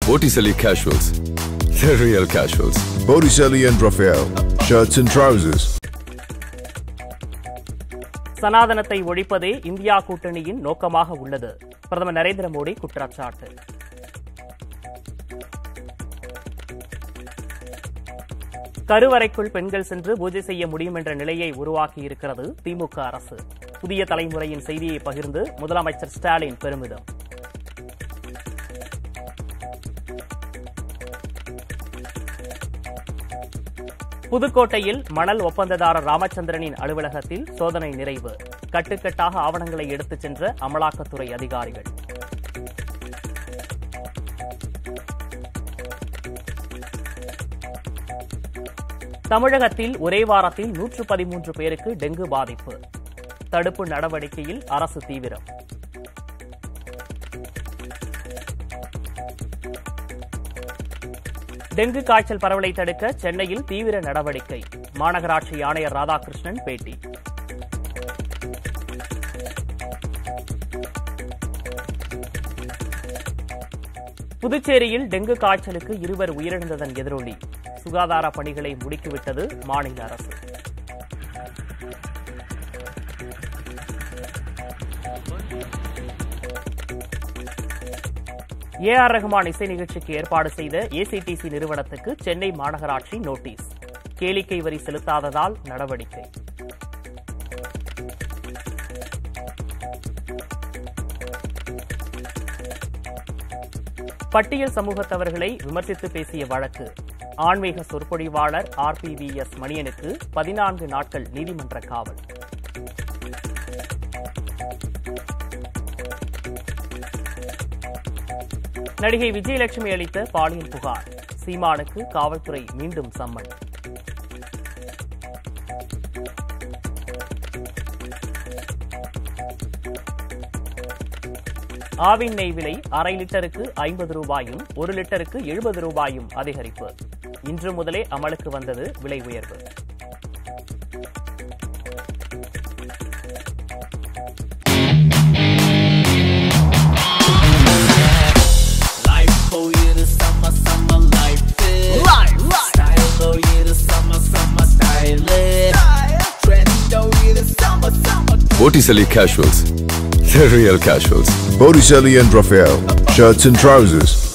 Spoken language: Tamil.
Botticelli Casuals. The real casuals. Botticelli and Raphael, shirts and trousers. சனாதனத்தை ஒழிப்பதே இந்தியா கூட்டணியின் நோக்கமாக உள்ளது பிரதமர் நரேந்திர மோடி குற்றச்சாட்டு கருவறைக்குள் பெண்கள் சென்று பூஜை செய்ய முடியும் என்ற நிலையை உருவாக்கியிருக்கிறது திமுக அரசு புதிய தலைமுறையின் செய்தியை பகிர்ந்து முதலமைச்சர் ஸ்டாலின் பெருமிதம் புதுக்கோட்டையில் மணல் ஒப்பந்ததாரர் ராமச்சந்திரனின் அலுவலகத்தில் சோதனை நிறைவு கட்டுக்கட்டாக ஆவணங்களை எடுத்துச் சென்ற அமலாக்கத்துறை அதிகாரிகள் தமிழகத்தில் ஒரே வாரத்தில் நூற்று பதிமூன்று பேருக்கு டெங்கு பாதிப்பு தடுப்பு நடவடிக்கையில் அரசு தீவிரம் டெங்கு காய்ச்சல் பரவலை தடுக்க சென்னையில் தீவிர நடவடிக்கை மாநகராட்சி ஆணையர் ராதாகிருஷ்ணன் பேட்டி புதுச்சேரியில் டெங்கு காய்ச்சலுக்கு இருவர் உயிரிழந்ததன் எதிரொலி சுகாதார பணிகளை முடுக்கிவிட்டது மாநில அரசு ஏ ஆர் ரஹ்மான் இசை நிகழ்ச்சிக்கு ஏற்பாடு செய்த ஏசிடிசி நிறுவனத்துக்கு சென்னை மாநகராட்சி நோட்டீஸ் கேளிக்கை வரி செலுத்தாததால் நடவடிக்கை பட்டியல் சமூகத்தவர்களை விமர்சித்து பேசிய வழக்கு ஆன்மீக சொற்பொழிவாளர் ஆர் பி வி எஸ் மணியனுக்கு பதினான்கு நாட்கள் நீதிமன்ற காவல் நடிகை விஜயலட்சுமி அளித்த பாலியல் புகார் சீமானுக்கு காவல்துறை மீண்டும் சம்மன் ஆவின் நெய் விலை அரை லிட்டருக்கு ஐம்பது ரூபாயும் ஒரு லிட்டருக்கு எழுபது ரூபாயும் அதிகரிப்பு இன்று முதலே அமலுக்கு வந்தது விலை உயர்வு Life for you the summer, summer life is. Life, Style for you the summer, summer style is. Trend for you the summer, summer. Botticelli Casuals. The real casuals. Botticelli and Raphael, shirts and trousers.